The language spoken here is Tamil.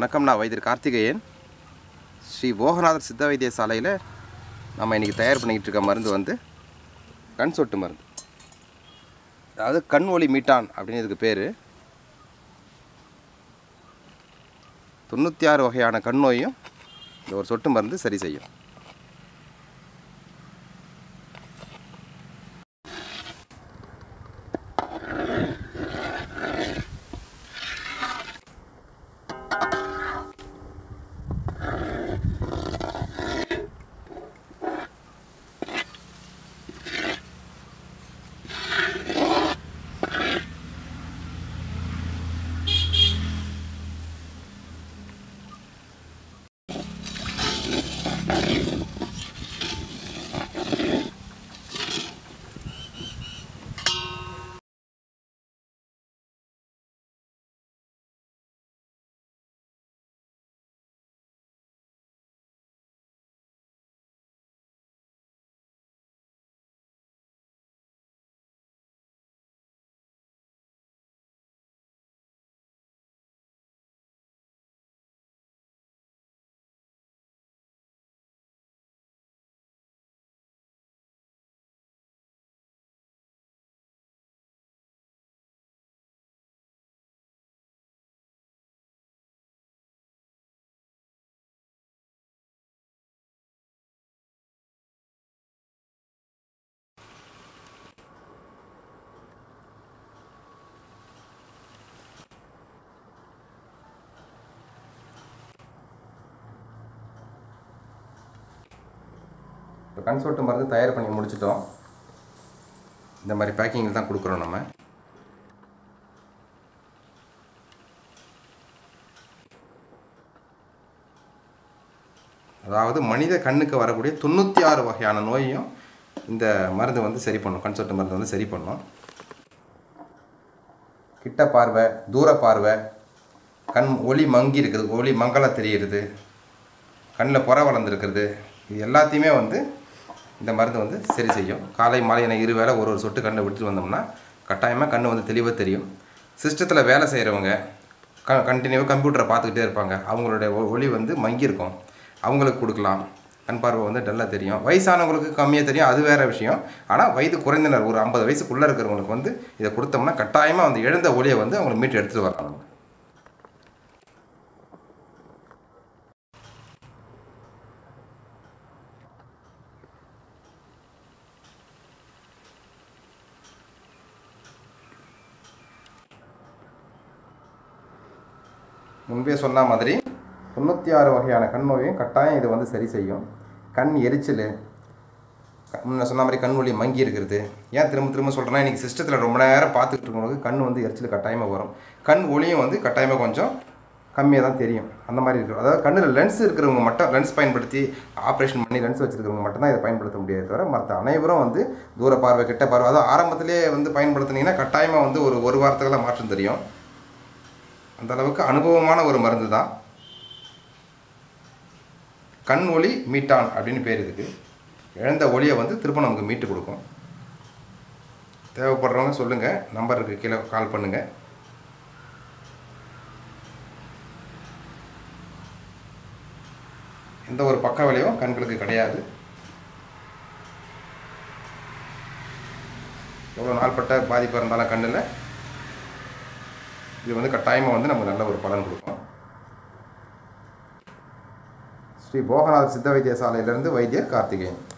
வணக்கம் நான் வைத்தியர் கார்த்திகேயன் ஸ்ரீ போகநாதர் சித்த வைத்தியசாலையில் நம்ம இன்றைக்கி தயார் பண்ணிக்கிட்டு இருக்க மருந்து வந்து கண் சொட்டு மருந்து அதாவது கண் ஒளி மீட்டான் அப்படின்னு இதுக்கு பேர் தொண்ணூற்றி ஆறு வகையான கண் நோயும் இந்த ஒரு சொட்டு மருந்து சரி செய்யும் இப்போ கண் சொட்டு மருந்து தயார் பண்ணி முடிச்சிட்டோம் இந்த மாதிரி பேக்கிங்கில் தான் கொடுக்குறோம் நம்ம அதாவது மனித கண்ணுக்கு வரக்கூடிய தொண்ணூற்றி ஆறு வகையான நோயையும் இந்த மருந்து வந்து சரி பண்ணும் கண் சொட்டு மருந்து வந்து சரி பண்ணும் கிட்ட பார்வை தூர பார்வை கண் ஒளி மங்கி இருக்குது ஒளி மங்கலாக தெரிகிறது கண்ணில் புற வளர்ந்துருக்கிறது இது எல்லாத்தையுமே வந்து இந்த மருந்து வந்து சரி செய்யும் காலை மாலை என இரு வேளை ஒரு ஒரு சொட்டு கண்ணை விட்டுட்டு வந்தோம்னா கட்டாயமாக கண் வந்து தெளிவாக தெரியும் சிஸ்டத்தில் வேலை செய்கிறவங்க க கண்டினியூவாக கம்ப்யூட்டரை பார்த்துக்கிட்டே இருப்பாங்க அவங்களுடைய ஒ- ஒளி வந்து மங்கி இருக்கும் அவங்களுக்கு கொடுக்கலாம் கண் பார்வை வந்து டல்லாக தெரியும் வயசானவங்களுக்கு கம்மியாக தெரியும் அது வேறு விஷயம் ஆனால் வயது குறைந்தனர் ஒரு ஐம்பது வயசுக்குள்ளே இருக்கிறவங்களுக்கு வந்து இதை கொடுத்தோம்னா கட்டாயமாக வந்து எழுந்த ஒளியை வந்து அவங்க மீட்டு எடுத்துகிட்டு வரலாம் முன்பே சொன்ன மாதிரி தொண்ணூற்றி ஆறு வகையான கண் நோயும் கட்டாயம் இது வந்து சரி செய்யும் கண் எரிச்சல் க- முன்ன சொன்ன மாதிரி கண் ஒளி மங்கி இருக்கிறது ஏன் திரும்ப திரும்ப சொல்கிறேன்னா இன்றைக்கி சிஸ்டத்தில் ரொம்ப நேரம் பார்த்துக்கிட்டு இருக்கவங்களுக்கு கண் வந்து எரிச்சல் கட்டாயமாக வரும் கண் ஒளியும் வந்து கட்டாயமாக கொஞ்சம் கம்மியாக தான் தெரியும் அந்த மாதிரி இருக்கும் அதாவது கண்ணில் லென்ஸ் இருக்கிறவங்க மட்டும் லென்ஸ் பயன்படுத்தி ஆப்ரேஷன் பண்ணி லென்ஸ் வச்சுருக்கிறவங்க மட்டும்தான் இதை பயன்படுத்த முடியாது தவிர மற்ற அனைவரும் வந்து தூர பார்வை கிட்ட பார்வை அதாவது ஆரம்பத்திலேயே வந்து பயன்படுத்துனீங்கன்னா கட்டாயமாக வந்து ஒரு ஒரு வாரத்துக்கெல்லாம் மாற்றம் தெரியும் அந்த அளவுக்கு அனுபவமான ஒரு மருந்து தான் கண் ஒளி மீட்டான் அப்படின்னு பேர் இதுக்கு இழந்த ஒளியை வந்து திரும்ப நமக்கு மீட்டு கொடுக்கும் தேவைப்படுறவங்க சொல்லுங்கள் நம்பருக்கு கீழே கால் பண்ணுங்கள் எந்த ஒரு பக்க விளைவும் கண்களுக்கு கிடையாது எவ்வளோ நாள்பட்ட பாதிப்பு இருந்தாலும் கண்ணில் இது வந்து கட்டாயமாக வந்து நமக்கு நல்ல ஒரு பலன் கொடுக்கும் ஸ்ரீ போகநாதர் சித்த வைத்தியசாலையிலிருந்து வைத்தியர் கார்த்திகேயன்